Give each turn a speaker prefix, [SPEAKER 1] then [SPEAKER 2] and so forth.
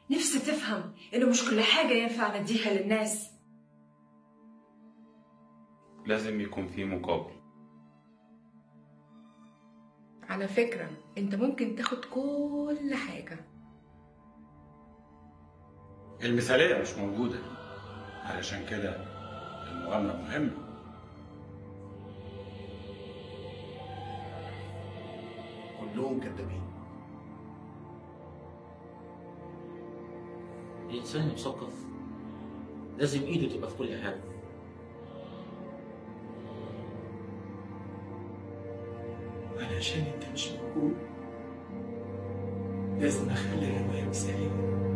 [SPEAKER 1] نفسي تفهم إنه مش كل حاجة ينفع نديها للناس
[SPEAKER 2] لازم يكون في مقابل
[SPEAKER 3] على فكرة انت ممكن تاخد كل حاجة
[SPEAKER 4] المثالية مش موجودة علشان كده المغامرة مهمة
[SPEAKER 5] كلهم كدابين
[SPEAKER 6] الإنسان المثقف لازم إيده تبقى في كل حاجة
[SPEAKER 5] علشان انت مش موجود لازم اخلي الرواية مثالية